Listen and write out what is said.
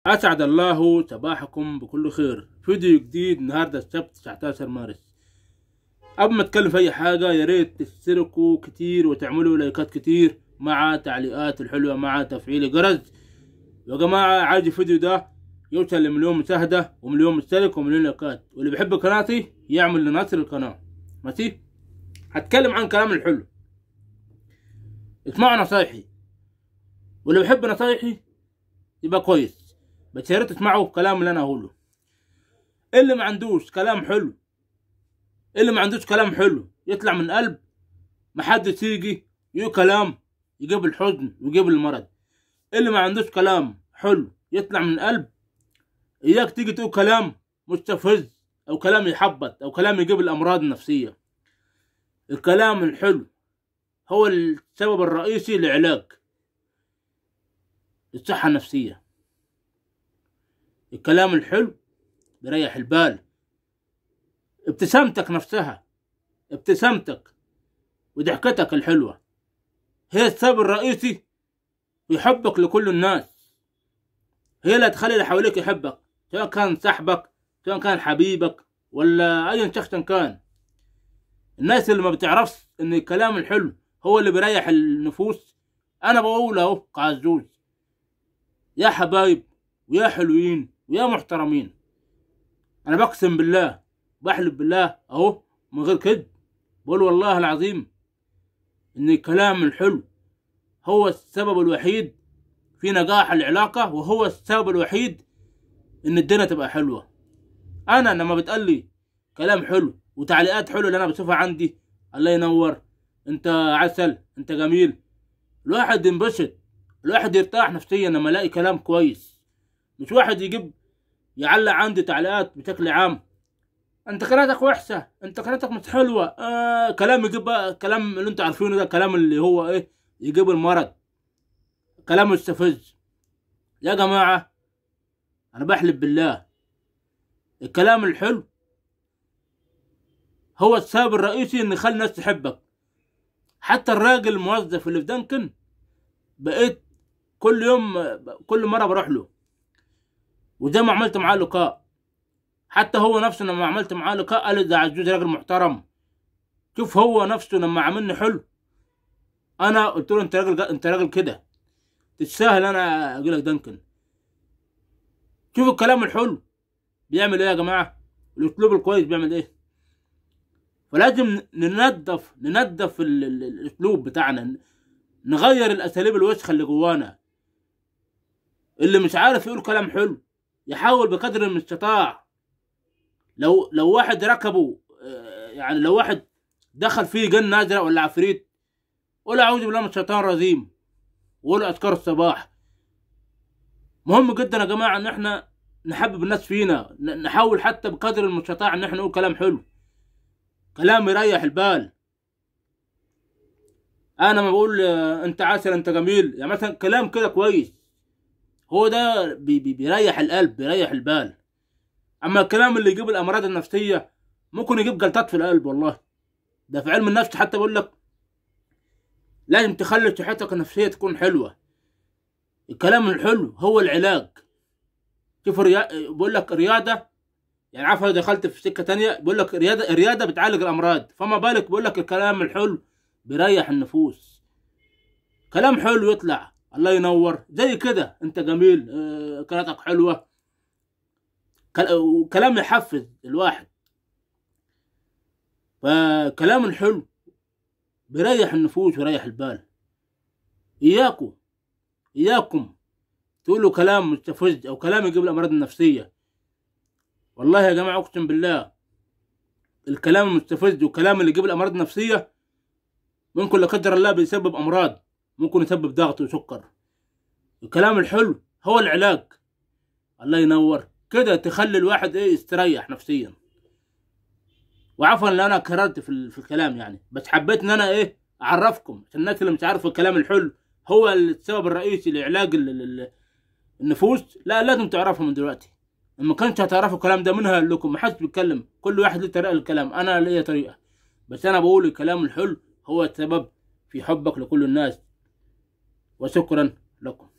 أسعد الله صباحكم بكل خير فيديو جديد النهاردة السبت 19 مارس قبل ما اتكلم في اي حاجة يا ريت تشتركوا كتير وتعملوا لايكات كتير مع تعليقات الحلوة مع تفعيل الجرس يا جماعة عايز الفيديو ده يوصل لمليون مشاهدة ومليون مشترك ومليون لايكات واللي بيحب قناتي يعمل لنشر القناة ماشي هتكلم عن كلام الحلو اسمعوا نصايحي واللي بيحب نصايحي يبقى كويس بس يا ريت تسمعوا الكلام اللي انا هقوله اللي ما عندوش كلام حلو اللي ما عندوش كلام حلو يطلع من قلب محدش يجي يقول كلام يجيب الحزن ويجيب المرض اللي ما عندوش كلام حلو يطلع من قلب اياك تيجي تقول كلام مستفز او كلام يحبط او كلام يجيب الامراض النفسيه الكلام الحلو هو السبب الرئيسي لعلاج الصحة النفسية الكلام الحلو بيريح البال ابتسامتك نفسها ابتسامتك وضحكتك الحلوة هي السبب الرئيسي في حبك لكل الناس هي اللي تخلي اللي حواليك يحبك سواء كان صاحبك سواء كان حبيبك ولا اي شخص كان الناس اللي ما بتعرفش ان الكلام الحلو هو اللي بيريح النفوس انا بقول اهو كعزوز يا حبايب ويا حلوين ويا محترمين انا بقسم بالله بحلف بالله اهو من غير كذب بقول والله العظيم ان الكلام الحلو هو السبب الوحيد في نجاح العلاقة وهو السبب الوحيد ان الدنيا تبقى حلوة انا لما بتقلي كلام حلو وتعليقات حلوة اللي انا بشوفها عندي الله ينور انت عسل انت جميل الواحد ينبسط الواحد يرتاح نفسيا لما يلاقي كلام كويس مش واحد يجيب يعلق عندي تعليقات بشكل عام انت قناتك وحشة انت قناتك مش حلوة آه كلام يجيب بقى كلام اللي انتوا عارفينه ده كلام اللي هو ايه يجيب المرض كلام مستفز يا جماعة انا بحلف بالله الكلام الحلو هو السبب الرئيسي ان يخلي الناس تحبك حتى الراجل الموظف اللي في دنكن بقيت كل يوم كل مرة بروح له وزي ما عملت معاه لقاء حتى هو نفسه لما عملت معاه لقاء قال ده عزوز راجل محترم شوف هو نفسه لما عاملني حلو انا قلت له انت راجل انت راجل كده تستاهل انا اقول لك دنكن شوف الكلام الحلو بيعمل ايه يا جماعه الاسلوب الكويس بيعمل ايه فلازم ننظف ننظف الاسلوب بتاعنا نغير الاساليب الوسخه اللي جوانا اللي مش عارف يقول كلام حلو يحاول بقدر المستطاع لو لو واحد ركبه يعني لو واحد دخل فيه جن ازرق ولا عفريت قول اعوذ بالله من الشيطان الرجيم وقول اذكار الصباح مهم جدا يا جماعه ان احنا نحبب الناس فينا نحاول حتى بقدر المستطاع ان احنا نقول كلام حلو كلام يريح البال انا ما بقول انت عسل انت جميل يعني مثلا كلام كده كويس هو ده بي بي بيريح القلب بيريح البال اما الكلام اللي يجيب الامراض النفسيه ممكن يجيب جلطات في القلب والله ده في علم النفس حتى بيقول لك لازم تخلي صحتك النفسيه تكون حلوه الكلام الحلو هو العلاج شوف الريا... بيقول لك رياضه يعني عارف دخلت في سكه تانية بيقول لك رياضه الرياضه بتعالج الامراض فما بالك بيقول لك الكلام الحلو بيريح النفوس كلام حلو يطلع الله ينور زي كده انت جميل اه قناتك حلوه كلام يحفز الواحد فكلام الحلو بيريح النفوس ويريح البال اياكم اياكم تقولوا كلام مستفز او كلام يجيب الامراض النفسيه والله يا جماعه اقسم بالله الكلام المستفز والكلام اللي يجيب الامراض النفسيه ممكن لا قدر الله بيسبب امراض ممكن يسبب ضغط وسكر الكلام الحلو هو العلاج الله ينور كده تخلي الواحد ايه يستريح نفسيا وعفوا ان انا كررت في, في الكلام يعني بس حبيت ان انا ايه اعرفكم عشان الناس اللي مش عارفه الكلام الحلو هو السبب الرئيسي لعلاج النفوس لا لازم تعرفوا من دلوقتي ما كانش هتعرفوا الكلام ده منها لكم ما حدش بيتكلم كل واحد له طريقه للكلام انا ليا طريقه بس انا بقول الكلام الحلو هو السبب في حبك لكل الناس وشكرا لكم